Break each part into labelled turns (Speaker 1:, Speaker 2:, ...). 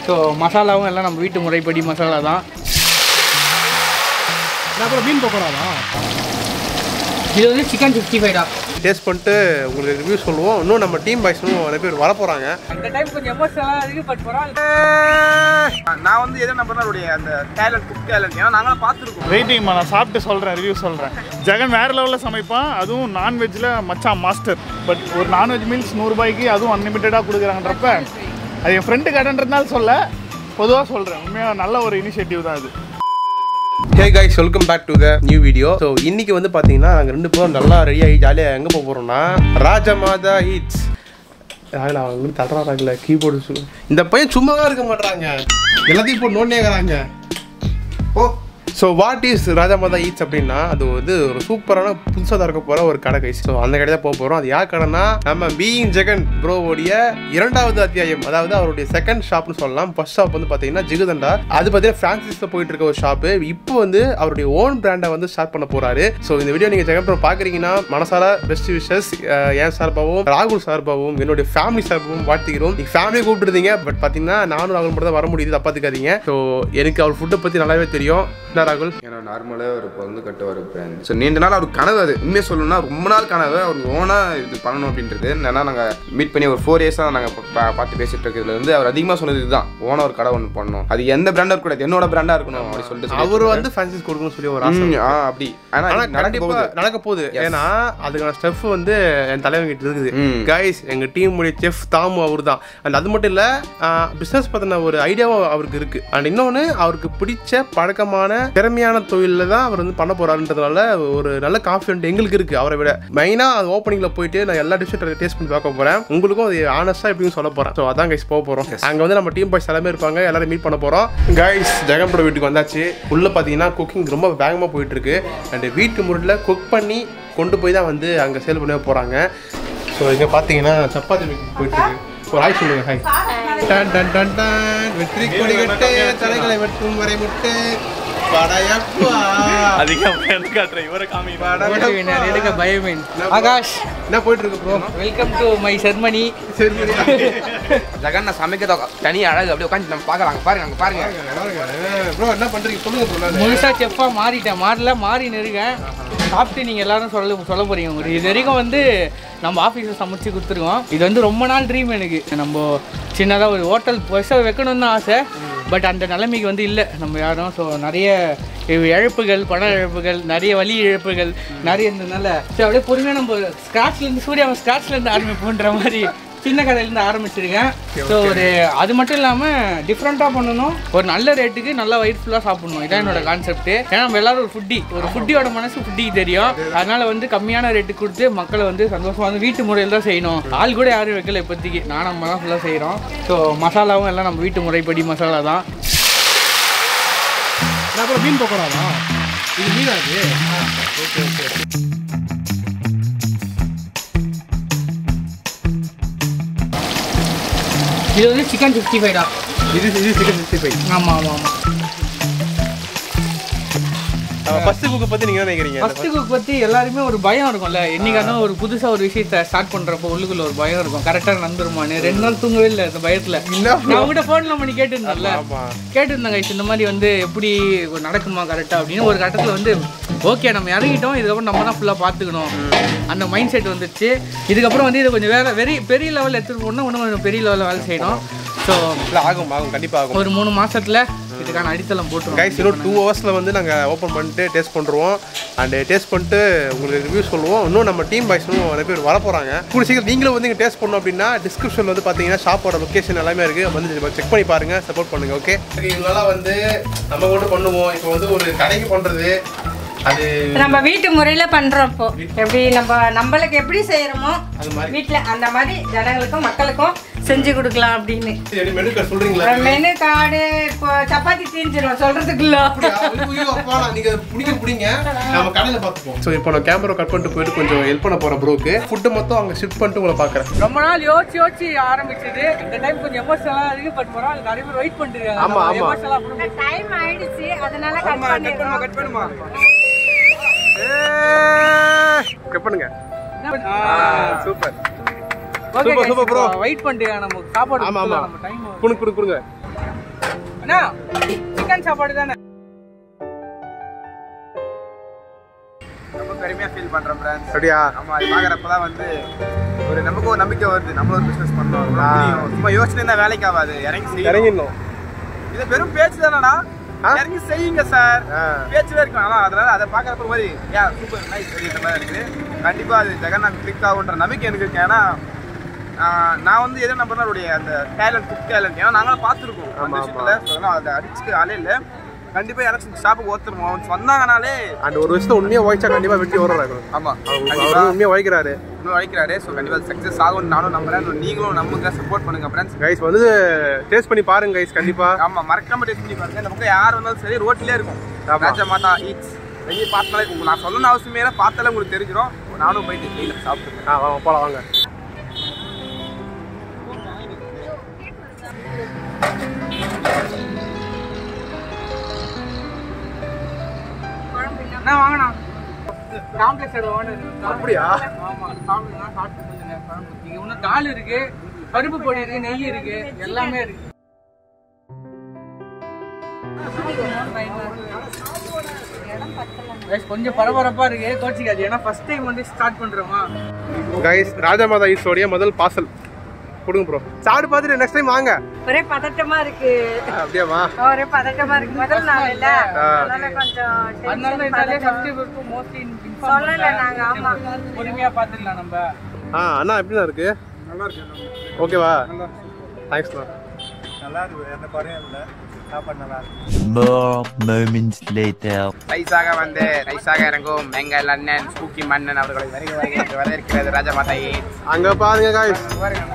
Speaker 1: So மசாலாவும் எல்லாம் நம்ம வீட்டு முறைப்படி மசாலா தான்
Speaker 2: நான் அப்புறம் மீன் பக்கோடாவா
Speaker 1: இது வந்து சிக்கன் சிக்ஸ்டி ஃபைவ் தான்
Speaker 2: டேஸ்ட் பண்ணிட்டு உங்களுக்கு ரிவ்யூ சொல்லுவோம் இன்னும் நம்ம டீம் பாய்ஸும் நிறைய பேர் வர போகிறாங்க
Speaker 1: இந்த டைம் கொஞ்சம் எமோஷனலாக இருக்குது பட் பரவாயில்ல
Speaker 3: நான் வந்து எதை நம்புறேன் அவருடைய அந்த டேலண்ட் குக் டேலண்ட் ஏன்னா நாங்களும் பார்த்துருக்கோம்
Speaker 4: வெயிட்டிங்மா நான் சாப்பிட்டு சொல்கிறேன் ரிவ்யூ சொல்கிறேன் ஜெகன் வேறு லெவலில் சமைப்பான் அதுவும் நான்வெஜ்ஜில் மச்சான் மாஸ்டர் பட் ஒரு நான்வெஜ் மீல்ஸ் நூறுரூபாய்க்கு அதுவும் அன்லிமிட்டடாக கொடுக்குறாங்கன்றப்ப அது என் ஃப்ரெண்டு கடைன்றதுனால சொல்ல பொதுவாக சொல்கிறேன் உண்மையாக நல்ல ஒரு இனிஷியேட்டிவ் தான் அது
Speaker 2: hey guys welcome back to the new video so இன்னைக்கு வந்து பார்த்தீங்கன்னா நாங்கள் ரெண்டு பேரும் நல்லா ரெடி ஆகி ஜாலியாக எங்கே போக போகிறோம்னா ராஜமாதா ஹீட்ஸ் ராகுல் அவங்க வந்து தட்டுறாங்கல்ல கீபோர்டு சொல்லு இந்த பையன் சும்மாவே இருக்க மாட்டாங்க எல்லாத்தையும் போட்டு நோண்டே இருக்கிறாங்க oh so what is Rajamatha eats அப்படின்னா அது வந்து ஒரு சூப்பரான புதுசாக திறக்க போகிற ஒரு கடை கைஸ் ஸோ அந்த கடை தான் போக போகிறோம் அது யார் கடைனா நம்ம பீயிங் ஜெகன் ப்ரோவோடைய இரண்டாவது அத்தியாயம் அதாவது அவருடைய செகண்ட் ஷாப்னு சொல்லலாம் ஃபர்ஸ்ட் ஷாப் வந்து பார்த்தீங்கன்னா ஜிகுதண்டா அது பார்த்தீங்கன்னா ஃப்ரான்சிஸில் போயிட்டு இருக்க ஒரு ஷாப்பு இப்போ வந்து அவருடைய ஓன் பிராண்டை வந்து ஸ்டார்ட் பண்ண போறாரு ஸோ இந்த வீடியோ நீங்கள் ஜெகன் ப்ரோ பார்க்குறீங்கன்னா மனசார பெஸ்ட் விஷஸ் என் சார்பாகவும் ராகுல் சார்பாகவும் என்னுடைய ஃபேமிலி சார்பாகவும் வாழ்த்துக்கிறோம் நீங்கள் ஃபேமிலியை கூப்பிட்டுருந்தீங்க பட் பார்த்தீங்கன்னா நானும் ராகுல் மட்டும் தான் வர முடியுது தப்பாத்துக்காதீங்க ஸோ எனக்கு அவர் ஃபுட்டை பற்றி நல்லாவே தெரியும் என்ன ராகுல்
Speaker 5: ஏன்னா நார்மலாக ஒரு பொருந்து கட்ட ஒரு பிராண்ட் ஸோ நீண்ட நாள் அவருக்கு கனவு அது உண்மையை சொல்லணும்னா ரொம்ப நாள் கனவு அவர் ஓனாக இது பண்ணணும் அப்படின்றது ஏன்னா நாங்கள் மீட் பண்ணி ஒரு ஃபோர் இயர்ஸாக நாங்கள் பார்த்து பேசிட்டு இருக்கிறதுல இருந்து அவர் அதிகமாக சொன்னது இதுதான் ஓனாக ஒரு கடை ஒன்று பண்ணணும் அது எந்த பிராண்டாக இருக்கக்கூடாது என்னோட பிராண்டாக இருக்கணும் அப்படி சொல்லிட்டு
Speaker 2: அவர் வந்து ஃப்ரான்சிஸ் கொடுக்கணும்னு சொல்லி ஒரு ஆசை
Speaker 5: ம், ஆ அப்படி
Speaker 2: ஆனா
Speaker 5: ஆனால் நடக்க
Speaker 2: கண்டிப்பா
Speaker 5: போகுது
Speaker 2: நடக்க போகுது ஏன்னா அதுக்கான ஸ்டெப் வந்து என் தலைவன் கிட்ட இருக்குது
Speaker 5: ம்.
Speaker 2: கைஸ் எங்க டீம் உடைய செஃப் தாமு அவர் தான் அண்ட் அது மட்டும் இல்ல பிசினஸ் பத்தின ஒரு ஐடியாவும் அவருக்கு இருக்கு அண்ட் இன்னொன்னு அவருக்கு பிடிச்ச பழக்கமான திறமையான தொழில தான் அவர் வந்து பண்ண போறாருன்றதுனால ஒரு நல்ல கான்ஃபிடென்ட் எங்களுக்கு இருக்கு அவரை விட மெயினா அது ஓப்பனிங்ல போயிட்டு நான் எல்லா டிஷ்ஷும் டேஸ்ட் பண்ணி பார்க்க போறேன் உங்களுக்கும் அது ஆனஸ்டா எப்படின்னு சொல்ல போறேன் ஸோ அதான் கைஸ் போக போறோம் அங்க வந்து நம்ம டீம் பாய்ஸ் எல்லாமே இருப்பாங்க எல்லாரும் மீட் பண்ண போறோம் கைஸ் ஜெகம்பட வீட்டுக்கு வந்தாச்சு உள்ள பாத்தீங்கன்னா குக்கிங் ரொம்ப வேகமா போயிட்டு இருக்கு அண்ட் வீட்டு முறையில் குக் பண்ணி கொண்டு போய் தான் வந்து அங்கே சேல் பண்ண போகிறாங்க ஸோ இங்கே பார்த்தீங்கன்னா சப்பாத்தி மேக்கிங் போயிட்டு இருக்கு ஒரு ஆய் சொல்லுங்க ஹாய் டன் டன் டன் டன் வெற்றி கொடி கட்டு தலைகளை வெட்டும் வரை முட்டு படையப்பா
Speaker 4: அதிகம் காட்டுறேன் இவரை காமிக்கிறேன்
Speaker 1: எடுக்க பயமேன் ஆகாஷ்
Speaker 2: என்ன போயிட்டு இருக்கு bro
Speaker 1: welcome to my ceremony
Speaker 2: சரி சரி
Speaker 5: ஜெகன் நான் சமைக்கிறத தனி அழகு அப்படியே உட்காந்து நம்ம பார்க்கலாங்க பாருங்க அங்கே பாருங்க
Speaker 2: ப்ரோ என்ன பண்ணுறீங்க சொல்லுங்க ப்ரோ நான்
Speaker 1: முழுசா செஃப்பா மாறிட்டேன் மாறல மாறி இருக்கேன் சாப்பிட்டு நீங்கள் எல்லாரும் சொல்ல சொல்ல போறீங்க உங்களுக்கு இது வரைக்கும் வந்து நம்ம ஆஃபீஸில் சமைச்சு கொடுத்துருக்கோம் இது வந்து ரொம்ப நாள் ட்ரீம் எனக்கு நம்ம சின்னதாக ஒரு ஹோட்டல் பெருசாக வைக்கணும்னு தான் ஆசை பட் அந்த நிலைமைக்கு வந்து இல்லை நம்ம யாரும் ஸோ நிறைய இழப்புகள் பண இழப்புகள் நிறைய வலி இழப்புகள் நிறைய இருந்ததுனால சரி அப்படியே பொறுமையாக நம்ம ஸ்க்ராட்ச்லேருந்து சூர்யாவை ஸ்க்ராட்ச்லேருந்து ஆரம்பிப்போன்ற மாதிரி சின்ன கடையிலேருந்து ஆரம்பிச்சிருக்கேன் ஸோ ஒரு அது மட்டும் இல்லாமல் டிஃப்ரெண்ட்டாக பண்ணணும் ஒரு நல்ல ரேட்டுக்கு நல்லா வயிறு ஃபுல்லாக சாப்பிடணும் இதான் என்னோட கான்செப்ட் ஏன்னா நம்ம எல்லாரும் ஒரு ஃபுட்டி ஒரு ஃபுட்டியோட மனசு ஃபுட்டிக்கு தெரியும் அதனால வந்து கம்மியான ரேட்டுக்கு கொடுத்து மக்களை வந்து சந்தோஷமா வந்து வீட்டு முறையில் தான் செய்யணும் ஆள் கூட யாரும் வைக்கல இப்போதைக்கு நான் நம்ம தான் ஃபுல்லாக செய்கிறோம் ஸோ மசாலாவும் எல்லாம் நம்ம வீட்டு முறைப்படி மசாலா தான்
Speaker 2: நான் அப்புறம் மீன் பக்கோடாவா இது மீனா இது ஓகே ஓகே
Speaker 1: இது வந்து சிக்கன் சிக்ஸ்டி ஃபைவ் தான்
Speaker 2: இது இது சிக்கன் சிக்ஸ்டி ஃபைவ்
Speaker 1: ஆமாம் ஆமாம் ஆமாம்
Speaker 2: ஃபர்ஸ்ட் குக்கை பற்றி நீங்கள் என்ன நினைக்கிறீங்க
Speaker 1: ஃபர்ஸ்ட் குக் பற்றி எல்லாருமே ஒரு பயம் இருக்கும்ல என்னைக்கான ஒரு புதுசாக ஒரு விஷயத்த ஸ்டார்ட் பண்ணுறப்போ உள்ளுக்குள்ள ஒரு பயம் இருக்கும் கரெக்டாக நடந்துருமான்னு ரெண்டு நாள் தூங்கவே இல்லை அந்த பயத்தில் நான் உங்ககிட்ட ஃபோனில் பண்ணி கேட்டுருந்தேன்ல
Speaker 2: ஆமாம்
Speaker 1: கேட்டுருந்தேன் guys, இந்த மாதிரி வந்து எப்படி நடக்குமா கரெக்டாக அப்படின்னு ஒரு கட்டத்தில் வந்து ஓகே நம்ம இறங்கிட்டோம் இதுக்கப்புறம் நம்ம தான் ஃபுல்லாக பார்த்துக்கணும் அந்த மைண்ட் செட் வந்துருச்சு இதுக்கப்புறம் வந்து இதை கொஞ்சம் வேலை வெரி பெரிய லெவலில் எடுத்துகிட்டு போகணும் இன்னும் கொஞ்சம் பெரிய லெவலில் வேலை செய்யணும் ஸோ
Speaker 2: இல்லை ஆகும் ஆகும் கண்டிப்பாக ஆகும்
Speaker 1: ஒரு மூணு மாசத்துல இதுக்கான அடித்தளம் போட்டுருவோம்
Speaker 2: கைஸ் இன்னும் டூ ஹவர்ஸில் வந்து நாங்கள் ஓப்பன் பண்ணிட்டு டேஸ்ட் பண்ணுறோம் அண்ட் டேஸ்ட் பண்ணிட்டு உங்களுக்கு ரிவ்யூ சொல்லுவோம் இன்னும் நம்ம டீம் பாய்ஸும் நிறைய பேர் வர போகிறாங்க கூட சீக்கிரம் நீங்களும் வந்து இங்கே டேஸ்ட் பண்ணோம் அப்படின்னா டிஸ்கிரிப்ஷனில் வந்து பார்த்தீங்கன்னா ஷாப்போட லொக்கேஷன் எல்லாமே இருக்குது வந்து செக் பண்ணி பாருங்கள் சப்போர்ட் பண்ணுங்கள் ஓகே இவங்களாம் வந்து நம்ம கொண்டு பண்ணுவோம் இப்போ வந்து ஒரு கடைக்கு பண்ணுறது அது
Speaker 6: நம்ம வீட்டு முறையில பண்றோம் இப்போ எப்படி நம்ம நம்மளுக்கு எப்படி செய்யறோமோ
Speaker 2: அது மாதிரி.
Speaker 6: வீட்ல அந்த மாதிரி ஜனங்களுக்கும் மக்களுக்கும் செஞ்சு கொடுக்கலாம் அப்படின்னு
Speaker 2: மெனு கார்டு சொல்கிறீங்களா
Speaker 6: மெனு கார்டு இப்போ சப்பாத்தி தீஞ்சிரும் சொல்றதுக்குள்ள
Speaker 2: ஸோ இப்போ நான் கேமரா கட் பண்ணிட்டு போயிட்டு கொஞ்சம் ஹெல்ப் பண்ண போகிறேன் ப்ரோக்கு ஃபுட்டு மொத்தம் அங்கே ஷிஃப்ட் பண்ணிட்டு உங்களை பார்க்குறேன்
Speaker 1: ரொம்ப நாள் யோசிச்சு யோசிச்சு ஆரம்பிச்சது இந்த டைம் கொஞ்சம் எமோஷனலா இருக்கு பட் பரவாயில்ல நிறைய பேர் வெயிட் பண்ணிட்டு
Speaker 2: ஆமா, ஆமா.
Speaker 1: எமோஷனலா அப்புறம்
Speaker 6: டைம் ஆயிடுச்சு அதனால கட் பண்ணிடுறோம்
Speaker 3: கட் பண்ணுமா
Speaker 2: கட் பண்ணுங்க super
Speaker 1: okay
Speaker 2: Super, super, bro.
Speaker 1: Wait பண்ணிட்டு நம்ம சாப்பாடு
Speaker 2: ஆமா, ஆமா.
Speaker 1: கொடுத்துடலாம், நம்ம டைம்
Speaker 2: கொடுங்க கொடுங்க கொடுங்க
Speaker 1: என்ன சிக்கன் சாப்பாடு தானே
Speaker 3: ரொம்ப பெருமையா ஃபீல் பண்றேன் ஃப்ரெண்ட்ஸ்
Speaker 2: அப்படியா
Speaker 3: ஆமா அது பாக்குறப்பதான் வந்து ஒரு நமக்கு ஒரு நம்பிக்கை வருது நம்மளும் ஒரு பிசினஸ் பண்ணோம் சும்மா யோசனை இருந்தா வேலைக்கு ஆகாது இறங்கி செய்யணும்
Speaker 2: இறங்கிடணும்
Speaker 3: இது வெறும் பேச்சு தானடா இறங்கி செய்யுங்க சார் பேச்சுல இருக்கும் ஆனா அதனால அதை பாக்குறப்ப மாதிரி யா சூப்பர் நைஸ் அப்படின்ற மாதிரி இருக்குது கண்டிப்பா அது ஜெகநாத் கிளிக் ஆகுன்ற நம்பிக்கை எனக்கு இருக்கு ஏன்னா ஆஹ், நான் வந்து எதை நம்புறேன் அவருடைய அந்த டேலண்ட் குக் டேலண்ட் ஏன்னா நாங்களும் பார்த்துருக்கோம் அந்த விஷயத்துல So, அதனால அதை அடிச்சுட்டு ஆளே இல்லை கண்டிப்பா யாராச்சும் ஷாப்புக்கு ஒருத்தர் அவன் வந்தாங்கனாலே
Speaker 2: அந்த ஒரு வருஷத்தை உண்மையா உழைச்சா கண்டிப்பா வெற்றி வரும்
Speaker 3: ஆமா
Speaker 2: அவர்
Speaker 3: கண்டிப்பா
Speaker 2: உண்மையா உழைக்கிறாரு
Speaker 3: இன்னும் உழைக்கிறாரு ஸோ கண்டிப்பா சக்ஸஸ் ஆகும்னு நானும் நம்புறேன் So, நீங்களும் நம்புங்க சப்போர்ட் பண்ணுங்க ஃப்ரெண்ட்ஸ்
Speaker 2: கைஸ் வந்து டேஸ்ட் பண்ணி பாருங்க கைஸ் கண்டிப்பா
Speaker 3: ஆமா மறக்காம டேஸ்ட் பண்ணி பாருங்க இந்த பக்கம் யார் வந்தாலும் சரி ரோட்லயே இருக்கும்
Speaker 2: ஆமா.
Speaker 3: ராஜா மாதா ஈட்ஸ் வெளியே பார்த்தாலே உங்களுக்கு நான் சொல்லணும்னு அவசியமே இல்லை பார்த்தாலே உங்களுக்கு தெரிஞ்சிடும் நானும் போயிட்டு வெளியில சாப்பிட்டுருக்கேன்
Speaker 2: ஆ வாங்க போலாம் வாங்க
Speaker 1: என்ன வாங்கண்ணா காம்ப்ளெக்ஸ் ஓட ஓனர்
Speaker 2: அப்படியா?
Speaker 1: ஆமா சாப்பிடுங்க சாப்பிட்டு சொல்லுங்க குழம்பு இங்க இன்னும் தால் இருக்கு பருப்பு பொடி இருக்கு நெய் இருக்கு எல்லாமே இருக்கு Guys, கொஞ்சம் பரபரப்பா இருக்கு கோச்சிக்காது ஏன்னா ஃபர்ஸ்ட் டைம் வந்து ஸ்டார்ட் பண்றோமா
Speaker 2: கைஸ் ராஜமாதா ஈஸோடைய முதல் பார்சல் கொடுங்க ப்ரோ சாப்பிட்டு பார்த்துட்டு நெக்ஸ்ட் டைம் வாங்க
Speaker 6: ஒரே பதட்டமா இருக்கு
Speaker 2: அப்படியாமா
Speaker 6: ஒரே பதட்டமா இருக்கு முதல் நாள் இல்ல அதனால கொஞ்சம்
Speaker 1: அதனால
Speaker 6: tension,
Speaker 1: இதாலே
Speaker 6: பதட்டம்.
Speaker 1: சப்ஸ்கிரைபருக்கு மோஸ்ட்லி
Speaker 6: சொல்லல நாங்க, ஆமா.
Speaker 1: பொறுமையா பாத்துக்கலாம் நம்ம
Speaker 2: ஆ அண்ணா எப்படிண்ணா இருக்கு
Speaker 3: நல்லா இருக்கு
Speaker 2: ஓகேவா தேங்க்ஸ்ண்ணா
Speaker 3: நல்லா இருக்கு எந்த குறையும் இல்லை சாப்பாடு நல்லா இருக்கு
Speaker 7: More moments later.
Speaker 3: நைஸாக வந்து நைஸாக இறங்கும் எங்கள் அண்ணன் ஸ்பூக்கி மன்னன் அவர்களை வருக வருக என்று வரவேற்கிறது ராஜா மாதா ஈட்ஸ்
Speaker 2: அங்க பாருங்க கைஸ்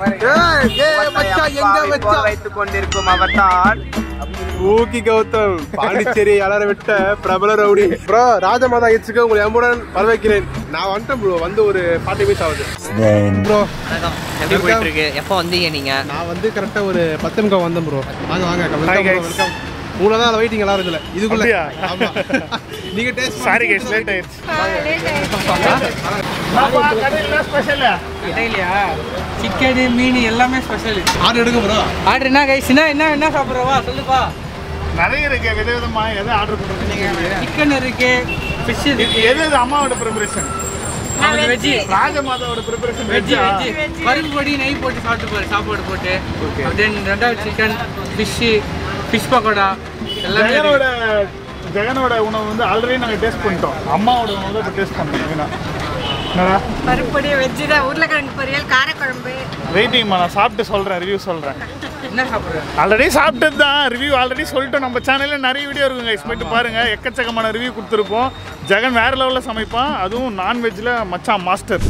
Speaker 3: வைத்துக் கொண்டிருக்கும் அவர்தான்
Speaker 2: ஊக்கி கௌதம் பாண்டிச்சேரி அலற விட்ட பிரபல ரவுடி ப்ரோ ராஜமாதா ஈட்ஸுக்கு உங்களை எம்புடன் வரவேற்கிறேன் நான் வந்துட்டேன் ப்ரோ வந்து ஒரு ஃபார்ட்டி மினிட்ஸ் ஆகுது
Speaker 7: Then.
Speaker 2: ப்ரோ
Speaker 8: எப்படி போயிட்டு இருக்கு எப்போ வந்தீங்க நீங்க
Speaker 2: நான் வந்து கரெக்டா ஒரு பத்து நிமிஷம் வந்தேன் ப்ரோ வாங்க வாங்க
Speaker 4: Hi, guys.
Speaker 2: வெல்கம் உங்களை தான் வெயிட்டிங் எல்லாரும் இதுல இதுக்குள்ள
Speaker 4: அப்படியா?
Speaker 2: ஆமா நீங்க டேஸ்ட்
Speaker 4: சாரி கைஸ் லேட் ஆயிடுச்சு
Speaker 6: ஆ, late ஆயிடுச்சு.
Speaker 4: கடையில் ஸ்பெஷல்
Speaker 1: இல்லையா சிக்கன் மீன் எல்லாமே ஸ்பெஷல்
Speaker 2: ஆர்டர் எடுங்க ப்ரோ
Speaker 1: ஆர்டர் என்ன கைஸ் என்ன என்ன என்ன சாப்பிட்றவா சொல்லுப்பா
Speaker 4: நிறைய இருக்கு விதவிதமா எதை ஆர்டர் பண்ணுறது
Speaker 1: சிக்கன் இருக்கு ஃபிஷ் இருக்கு
Speaker 4: எது எது அம்மாவோட ப்ரிப்பரேஷன்
Speaker 1: வெஜ்
Speaker 4: ராஜமாதாவோட ப்ரிப்பரேஷன்
Speaker 1: வெஜ்
Speaker 4: வெஜ்ஜா
Speaker 1: வெஜ் பருப்பு பொடி நெய் போட்டு சாப்பிட்டு பாரு சாப்பாடு போட்டு தென் ரெண்டாவது சிக்கன் ஃபிஷ்ஷு ஃபிஷ் பக்கோடா எல்லாமே
Speaker 4: ஜெகனோட
Speaker 1: இருக்கு.
Speaker 4: ஜெகனோட உணவு வந்து ஆல்ரெடி நாங்கள் டேஸ்ட் பண்ணிட்டோம் அம்மாவோட உணவு தான் இப்போ டேஸ்ட் பண்ணோம் ஏன்னா என்னடா
Speaker 6: பருப்பொடி வெஜ்ஜு தான் உருளைக்கிழங்கு பொரியல் காரக்குழம்பு
Speaker 4: வெயிட்டிங்மா நான் சாப்பிட்டு சொல்கிறேன் ரிவ்யூ சொல்கிறேன்
Speaker 1: என்ன சாப்பிட்ற
Speaker 4: ஆல்ரெடி சாப்பிட்டது தான் ரிவ்யூ ஆல்ரெடி சொல்லிட்டோம் நம்ம சேனலில் நிறைய வீடியோ இருக்குங்க guys. போயிட்டு பாருங்க எக்கச்சக்கமான ரிவ்யூ கொடுத்துருப்போம் ஜெகன் வேற லெவலில் சமைப்பான் அதுவும் நான்வெஜ்ஜில் மச்சான் மாஸ்டர்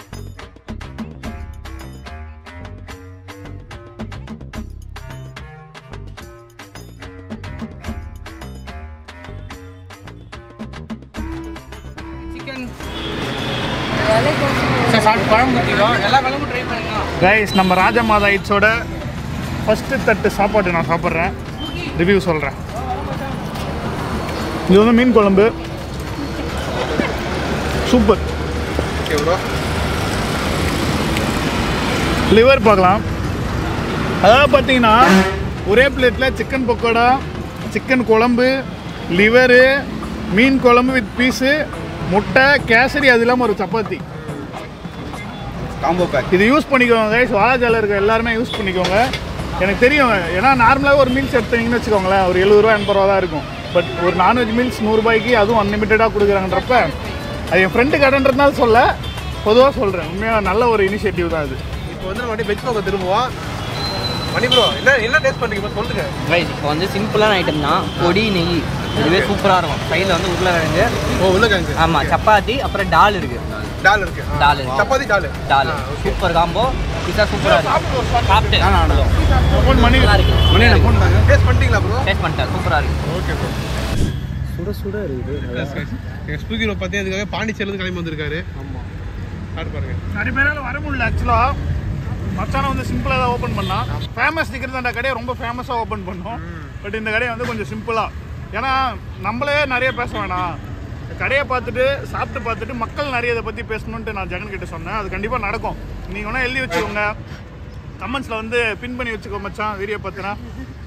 Speaker 1: சிக்கன் சரி சாப்பிட்டு குழம்பு ஊற்றிடும் எல்லா குழம்பும் ட்ரை பண்ணுங்க
Speaker 4: கைஸ் நம்ம ராஜமாதா இட்ஸோட ஃபஸ்ட்டு தட்டு சாப்பாடு நான் சாப்பிட்றேன் ரிவ்யூ சொல்கிறேன் இது வந்து மீன் குழம்பு சூப்பர்
Speaker 2: ஓகே ப்ரோ
Speaker 4: லிவர் பார்க்கலாம் அதாவது பார்த்தீங்கன்னா ஒரே பிளேட்டில் சிக்கன் பக்கோடா சிக்கன் குழம்பு லிவரு மீன் குழம்பு வித் பீஸு முட்டை கேசரி அது இல்லாமல் ஒரு சப்பாத்தி
Speaker 3: காம்போ பேக்
Speaker 4: இது யூஸ் பண்ணிக்கோங்க கைஸ் வாழைச்சால இருக்க எல்லாருமே யூஸ் பண்ணிக்கோங்க எனக்கு தெரியும் ஏன்னா நார்மலாக ஒரு மீல்ஸ் எடுத்தீங்கன்னு வச்சுக்கோங்களேன் ஒரு எழுபது ரூபா எண்பது ரூபா தான் இருக்கும் பட் ஒரு நான்வெஜ் மீல்ஸ் நூறுரூபாய்க்கு அதுவும் அன்லிமிட்டடாக கொடுக்குறாங்கன்றப்ப அது என் ஃப்ரெண்டு கடைன்றதுனால சொல்ல பொதுவாக சொல்கிறேன் உண்மையாக நல்ல ஒரு இனிஷியேட்டிவ் தான் இது
Speaker 2: இப்போ வந்து நம்ம வெஜ் பக்கம் திரும்புவோம் மணி ப்ரோ என்ன என்ன டேஸ்ட் பண்றீங்க இப்போ சொல்லுங்க
Speaker 8: ரைஸ் இப்போ வந்து சிம்பிளான ஐட்டம் தான் பொடி நெய் இதுவே சூப்பராக இருக்கும் சைடில் வந்து உருளைக்கிழங்கு
Speaker 2: ஓ உருளைக்கிழங்கு
Speaker 8: ஆமாம் சப்பாத்தி அப்புறம் டால் இருக்கு
Speaker 2: டால் இருக்கு ஆ.
Speaker 8: டால் இருக்கு.
Speaker 2: Chapati dal
Speaker 8: dal super combo pizza சூப்பராக இருக்கு சாப்பிட்டு
Speaker 4: ஃபோன் பண்ணி
Speaker 8: நல்லா இருக்கு
Speaker 2: மணி என்ன ஃபோன் தாங்க டேஸ்ட் பண்ணிட்டீங்களா ப்ரோ
Speaker 8: டேஸ்ட் பண்ணிட்டேன் சூப்பராக இருக்கு
Speaker 2: ஓகே ப்ரோ சுட சுட இருக்குது எங்கள் ஸ்பூக்கியில் பார்த்து அதுக்காக பாண்டிச்சேரிலேருந்து கிளம்பி வந்திருக்காரு ஆமாம் சாப்பிட்டு பாருங்க
Speaker 4: நிறைய பேரால் வர முடியல ஆக்சுவலாக மச்சான வந்து சிம்பிளாக தான் ஓப்பன் பண்ணான் ஃபேமஸ் நிற்கிறது அந்த கடையை ரொம்ப ஃபேமஸாக ஓப்பன் பண்ணோம் பட் இந்த கடையை வந்து கொஞ்சம் சிம்பிளாக ஏன்னா நம்மளே நிறைய பேச வேணாம் இந்த கடையை பார்த்துட்டு சாப்பிட்டு பார்த்துட்டு மக்கள் நிறைய இதை பற்றி பேசணுன்ட்டு நான் ஜெகன் கிட்ட சொன்னேன் அது கண்டிப்பாக நடக்கும் நீங்கள் வேணால் எழுதி வச்சுக்கோங்க கமெண்ட்ஸில் வந்து பின் பண்ணி வச்சுக்கோ மச்சான் வீடியோ பார்த்தினா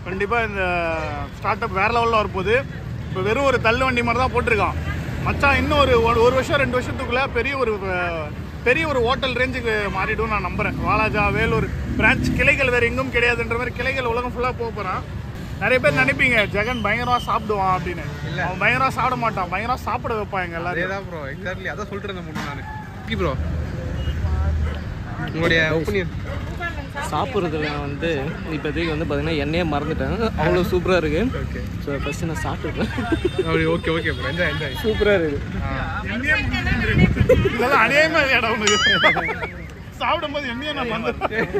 Speaker 4: கண்டிப்பாக இந்த ஸ்டார்ட் அப் வேறு லெவலில் வரப்போகுது இப்போ வெறும் ஒரு தள்ளு வண்டி மாதிரி தான் போட்டிருக்கான் மச்சான் இன்னும் ஒரு ஒரு- ஒரு வருஷம் ரெண்டு வருஷத்துக்குள்ளே பெரிய ஒரு அஹ், பெரிய ஒரு ஹோட்டல் ரேஞ்சுக்கு மாறிடும் நான் நம்புகிறேன் வாலாஜா வேலூர் பிரான்ச் கிளைகள் வேறு எங்கும் கிடையாதுன்ற மாதிரி கிளைகள் உலகம் ஃபுல்லாக போக போகிறான் நிறைய பேர் நினைப்பீங்க ஜெகன் பயங்கரமாக சாப்பிடுவான் அப்படின்னு அவன் பயங்கரமாக சாப்பிட மாட்டான் பயங்கரமாக சாப்பிட வைப்பான் எங்க எல்லாரையும்
Speaker 2: அதேதான் ப்ரோ எக்ஸாக்ட்லி அதான் சொல்லிட்டு இருந்தேன் முன்னே நான் ஓகே ப்ரோ உங்களுடைய ஒப்பீனியன்
Speaker 8: சாப்பிட்றதுல வந்து இப்போதைக்கு வந்து பார்த்தீங்கன்னா எண்ணெயே மறந்துட்டேன் அவ்வளோ சூப்பராக இருக்கு
Speaker 2: ஓகே
Speaker 8: ஸோ ஃபஸ்ட்டு நான் சாப்பிட்டுருக்கேன்
Speaker 2: அப்படி okay okay bro enjoy enjoy
Speaker 8: சூப்பராக இருக்கு
Speaker 4: இதெல்லாம் அநியாயமா இல்லையாடா உனக்கு சாப்பிடும்போது என்னையே நான் வந்து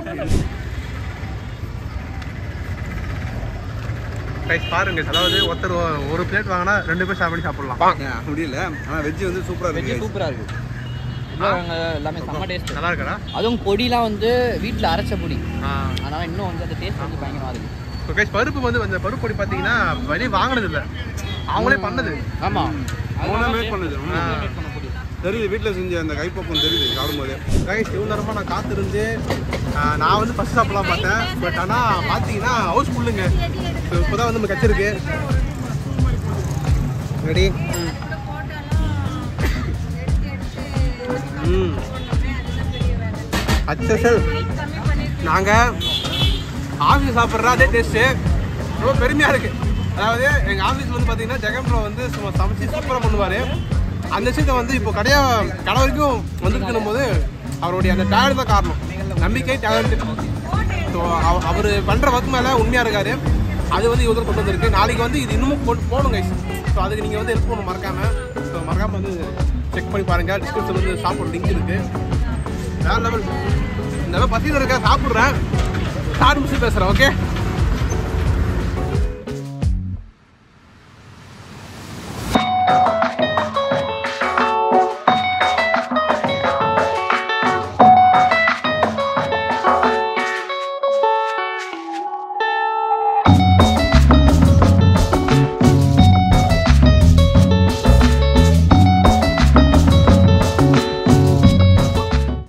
Speaker 2: கைஸ் பாருங்க அதாவது ஒருத்தர் ஒ- ஒரு பிளேட் வாங்கினா ரெண்டு பேர் ஷேர் பண்ணி சாப்பிடலாம்
Speaker 3: முடியல ஆனால் வெஜ் வந்து சூப்பராக
Speaker 8: வெஜ்ஜு
Speaker 3: இருக்கு
Speaker 8: சூப்பராக இருக்கு உருளைக்கிழங்கு எல்லாமே செம்ம டேஸ்ட்
Speaker 2: நல்லா இருக்கடா
Speaker 8: அதுவும் பொடிலாம் வந்து வீட்டில் அரைச்ச பொடி
Speaker 2: ஆ
Speaker 8: அதனால் இன்னும் வந்து அந்த டேஸ்ட் வந்து பயங்கரமாக இருக்கு
Speaker 2: ஸோ கைஸ் பருப்பு வந்து அந்த பருப்பு பொடி பார்த்தீங்கன்னா வெளியே வாங்கினது இல்லை அவங்களே பண்ணது
Speaker 8: ஆமாம்
Speaker 3: மேக் பண்ணுது தெரியுது வீட்டில் செஞ்ச அந்த கைப்பக்கம் தெரியுது சாப்பிடும்போது
Speaker 2: கைஸ் இவ்வளோ நேரமாக நான் காத்திருந்து ஆ, நான் வந்து ஃபஸ்ட் சாப்பிடலாம் பார்த்தேன் பட் ஆனால் பார்த்தீங்கன்னா ஹவுஸ் ஃபுல்லுங்க இப்போ தான் வந்து நம்ம கச்சிருக்கு ரெடி ம் அச்சல் நாங்கள் ஆஃபீஸ் சாப்பிட்ற அதே டேஸ்ட்டு ரொம்ப பெருமையாக இருக்குது அதாவது எங்கள் ஆஃபீஸ் வந்து பார்த்தீங்கன்னா ஜெகன் ப்ரோ வந்து சும்மா சமைச்சு சூப்பராக பண்ணுவார் அந்த விஷயத்தை வந்து இப்போ கடையாக கடை வரைக்கும் வந்துருக்கணும் போது அவருடைய அந்த டேலண்ட் தான் காரணம் நம்பிக்கை டேலண்ட் ஸோ அவர் பண்ணுற ஒர்க் மேலே உண்மையாக இருக்காரு அது வந்து இவ்வளோ கொண்டு வந்திருக்கு நாளைக்கு வந்து இது இன்னமும் கொண்டு போகணும் கைஸ் ஸோ அதுக்கு நீங்கள் வந்து ஹெல்ப் பண்ணணும் மறக்காமல் ஸோ மறக்காமல் வந்து செக் பண்ணி பாருங்கள் டிஸ்கிரிப்ஷன் வந்து சாப்பிட்ற லிங்க் இருக்குது வேறு லெவல் இந்த மாதிரி பசியில் இருக்க சாப்பிட்றேன் சாப்பிட்டு பேசுகிறேன் ஓகே